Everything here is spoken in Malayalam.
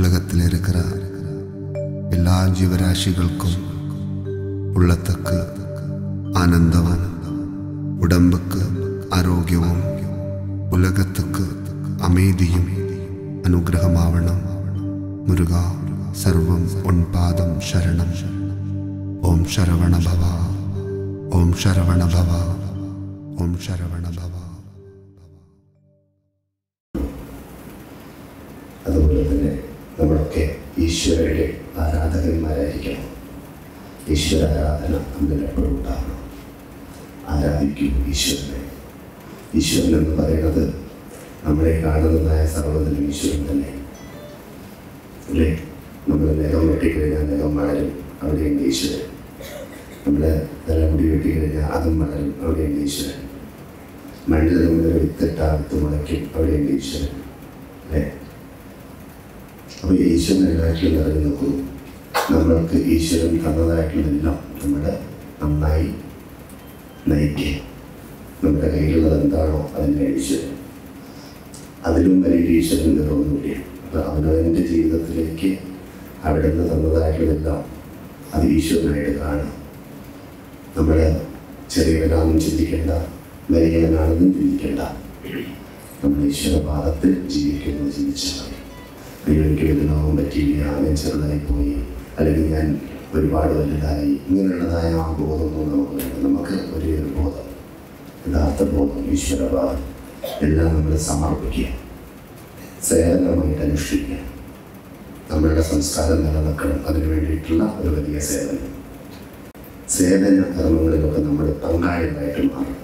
உலகத்தில் இருக்கிற எல்லா ஜீவராசிகளுக்கும் உள்ளத்துக்கு ஆனந்தமும் உடம்புக்கு ஆரோக்கியവും ഉലകത്തുക്ക് അമേദിയും അനുഗ്രഹമാവണം മുരുക സർവം ഉൺപാദം ശരണം ഓം ശരവണ ഭവ ഓം ശരവണ ഭവ ഓം ശരവണ ഭവ അതുപോലെ തന്നെ നമ്മളൊക്കെ ഈശ്വരയുടെ ആരാധകന്മാരായിരിക്കണം ഈശ്വര ആരാധന നമ്മളിൽ എപ്പോഴും ഉണ്ടാവണം ആരാധിക്കും ഈശ്വരനെ ഈശ്വരൻ എന്ന് പറയുന്നത് നമ്മളെ കാണുന്നതായ സർവ്വതിലും ഈശ്വരൻ തന്നെ അല്ലേ നമ്മൾ ദേഹം വെട്ടിക്കഴിഞ്ഞാൽ ദേഹം വളരും അവിടെയുണ്ട് ഈശ്വരൻ നമ്മൾ തലമുടി വെട്ടിക്കഴിഞ്ഞാൽ അതും വളരും അവിടെയുണ്ട് ഈശ്വരൻ മണ്ണിൽ നമ്മൾ വിത്തിട്ട വിത്ത് മുളയ്ക്കും അവിടെയുണ്ട് ഈശ്വരൻ അല്ലേ അപ്പോൾ ഈശ്വരൻ എല്ലാറ്റിലും നിറഞ്ഞു നോക്കൂ നമ്മൾക്ക് ഈശ്വരൻ തന്നതായിട്ടുള്ളതെല്ലാം നമ്മുടെ നന്നായി നയിക്കുക നമ്മുടെ കയ്യിലുള്ളത് എന്താണോ അതിൻ്റെ ഈശ്വരൻ അതിലും വലിയൊരു ഈശ്വരൻ വേറൊന്നുമില്ല അപ്പോൾ അവനവൻ്റെ ജീവിതത്തിലേക്ക് അവിടെ നിന്ന് തന്നതായിട്ടുള്ളതെല്ലാം അത് ഈശ്വരനായിട്ട് കാണാം നമ്മൾ ചെറിയവനാണെന്നും ചിന്തിക്കേണ്ട വലിയവനാണെന്നും ചിന്തിക്കേണ്ട നമ്മൾ ഈശ്വരപാദത്തിൽ ജീവിക്കുന്നത് ചിന്തിച്ചാൽ മതി അയ്യോ എനിക്ക് വലുതാവാൻ പറ്റിയില്ല ഞാൻ ചെറുതായി പോയി അല്ലെങ്കിൽ ഞാൻ ഒരുപാട് വലുതായി ഇങ്ങനെയുള്ളതായ ആ ബോധമൊന്നും നമുക്ക് വേണ്ട നമുക്ക് ഒരേ ഒരു ബോധം യഥാർത്ഥ ബോധം ഈശ്വരബോധം എല്ലാം നമ്മൾ സമർപ്പിക്കുക സേവനമായിട്ട് അനുഷ്ഠിക്കുക നമ്മളുടെ സംസ്കാരം നിലനിൽക്കണം അതിനു വേണ്ടിയിട്ടുള്ള ഒരു വലിയ സേവനം സേവന കർമ്മങ്ങളിലൊക്കെ നമ്മൾ പങ്കാളികളായിട്ട് മാറും